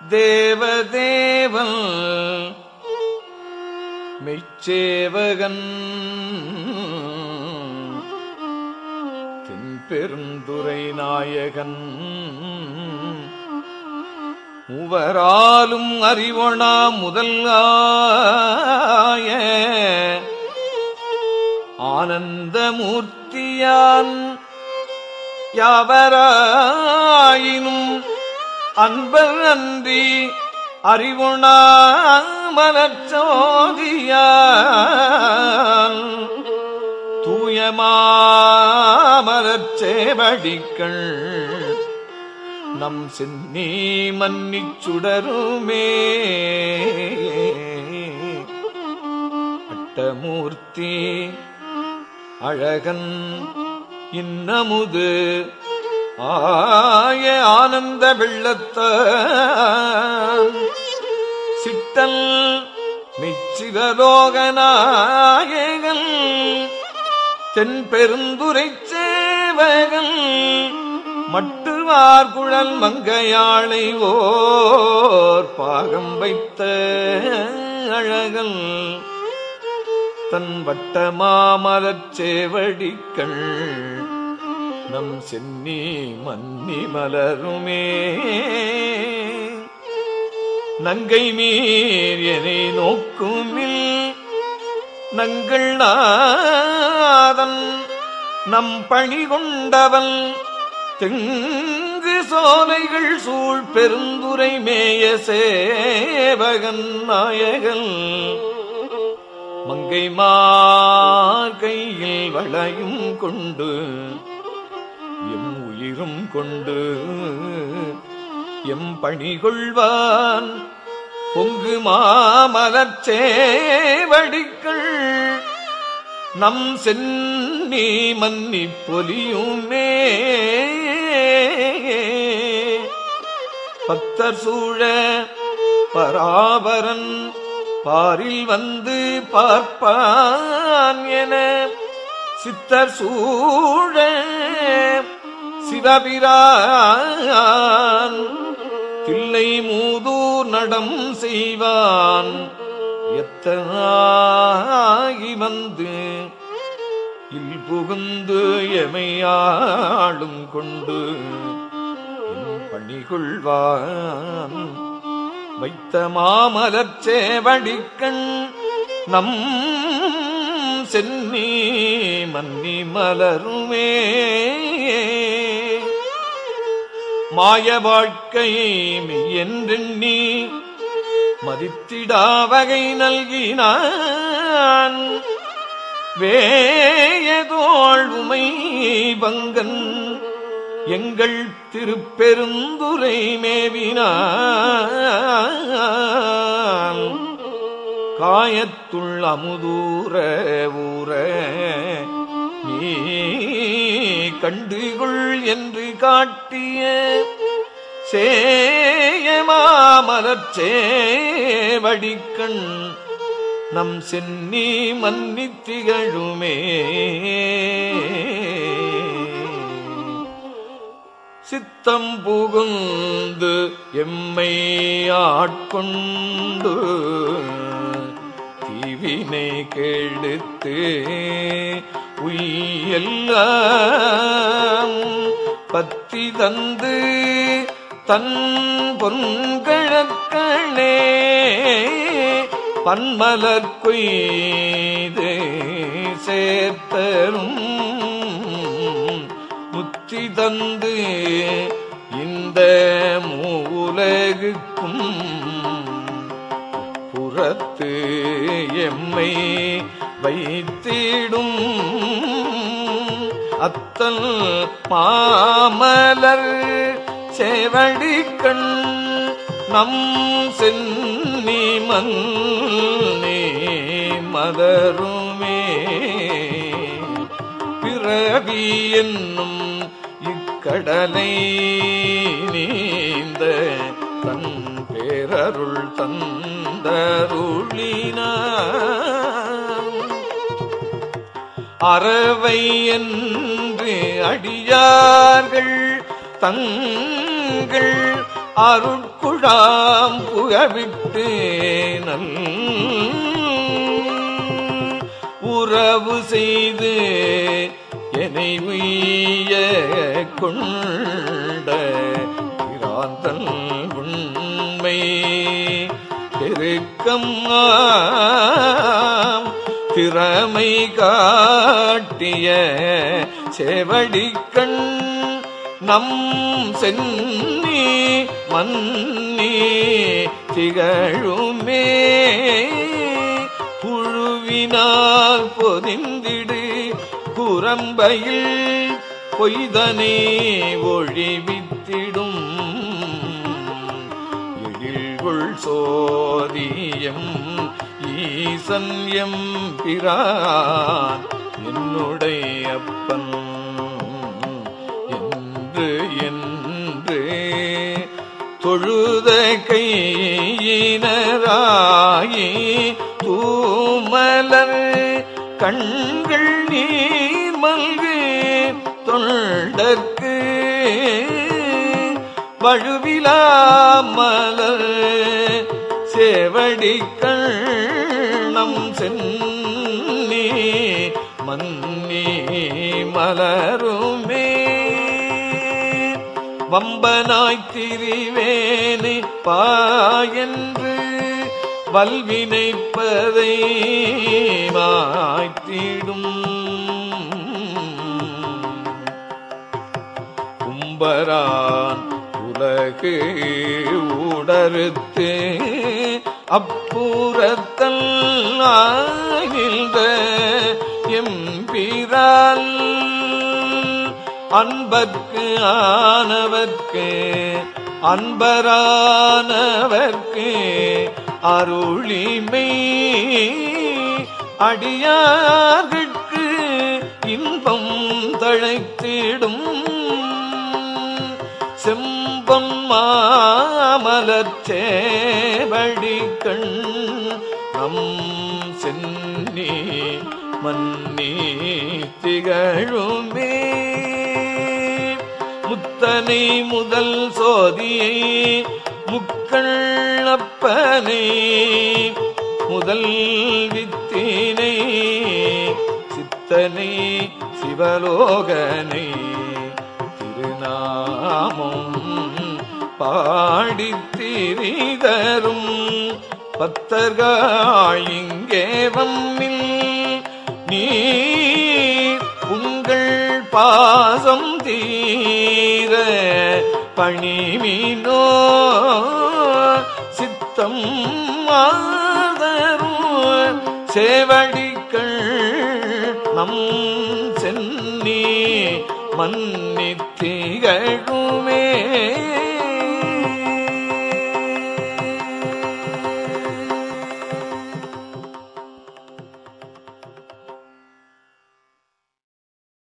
தேவதேவன் மெய்ச்சேவகன் தென்பெருந்துரை நாயகன் மூவராலும் அறிவொணா முதல் ஆய ஆனந்தமூர்த்தியான் யாவராயினும் அன்பர் அன்றி அறிவுணா மலச்சோதியான் தூயமாமலச்சேவடிக்கள் நம் சென்னி மன்னிச் சுடருமே அட்டமூர்த்தி அழகன் இன்னமுது ஆய ஆனந்த வெள்ளத்த சிட்டல் மெச்சிவலோகநாயகன் தென்பெருந்துரை சேவகன் மட்டுவார் குழல் மங்கையாளை ஓர் பாகம் வைத்த அழகன் தன் வட்டமாமலச் சேவடிக்கள் நம் சென்னி மன்னி மலருமே நங்கை மீர் எனை நோக்குமில் நங்கள் நாதன் நம் பணி கொண்டவன் தெங்கு சோலைகள் சூழ் பெருந்துரை மேய சேவகன் நாயகன் மங்கை கையில் வளையும் கொண்டு எம் உயிரும் கொண்டு எம் பணி கொள்வான் பொங்கு மாமலச் சேவடிக்கள் நம் சென்னி மன்னி பொலியுமே பக்தர் சூழ பராபரன் பாரில் வந்து பார்ப்பான் என சித்தர் சூழ சிவபிரான் தில்லை மூதூர் நடம் செய்வான் எத்தனாகி வந்து இல் புகுந்து எமையாளும் கொண்டு என் பணிகொள்வான் வைத்த மாமலர் சேவடிக்கண் நம் சென்னி மன்னி மலருமே மாய வாழ்க்கை மெய்யென்றெண்ணி மதித்திடா வகை நல்கினான் வேயதோள் உமை பங்கன் எங்கள் திருப்பெருந்துரை மேவினான் காயத்துள் அமுதூர ஊர நீ கண்டுகொள் என்று காட்டிய சேயமாமலர் சேவடிக்கண் நம் சென்னி மன்னி திகழுமே சித்தம் புகுந்து எம்மை ஆட்கொண்டு தீவினை கெடுத்து உய்யெல்லாம் பத்தி தந்து தன் பொன்கழக்கணே பன்மலர் கொய்து சேர்த்தரும் முத்தி தந்து இந்த மூலகுக்கும் புறத்து எம்மை வைத்திடும் அத்தல் மாமலர் சேவடிக்கண் நம் சென்னி மன்னி மலருமே பிறவி என்னும் இக்கடலை நீந்த தன் பேரருள் தந்தருளினான் அறவை என்று அடியார்கள் தங்கள் அருட்குழாம் புகவிட்டு நல் உறவு செய்து என்னை உய்ய கொண்ட பிராந்தன் உண்மை பெருக்கம் ஆம் திறமை காட்டிய செவடிக்கண் நம் சென்னி மன்னி திகழுமே புழுவினால் பொதிந்திடு குரம்பையில் பொய்தனை ஒழிவித்திடும் எழில்கொள் சோதியம் ஈசன் எம் பிரான் என்னுடைய அப்பன் என்று என்று தொழுத கையினராயி தூமலர் கண்கள் நீர் மல்கு தொண்டற்கு வழுவிலா மலர் சேவடிக்கள் நம் சென்னி மன்னி மலருமே வம்பனாய் திரிவேனே பாயென்று வல்வினைப்பதை மாய்த்திடும் கும்பரான் உலகு உடறுத்து அப்புறத்தல் ஆகின்ற எம்பிரால் அன்பர்க்கு ஆனவர்க்கு அன்பரானவர்க்கு அருளிமை அடியார்கட்கு இன்பம் தழைத்திடும் செம்பொன் மாமலர் சேவடி கண் நம் சென்னி மன்னி திகழுமே முத்தனை முதல் சோதியை முக்கள்ளப்பனை முதல் வித்தினை சித்தனை சிவலோகனை திருநாமம் பாடித் திரிதரும் பத்தர்கள் இங்கே வம்மில் நீர் உங்கள் பாசம் தீர பணிமினோ சித்தம் மாதரும் சேவடிக்கள் நம் சென்னி மன்னி திகழுமே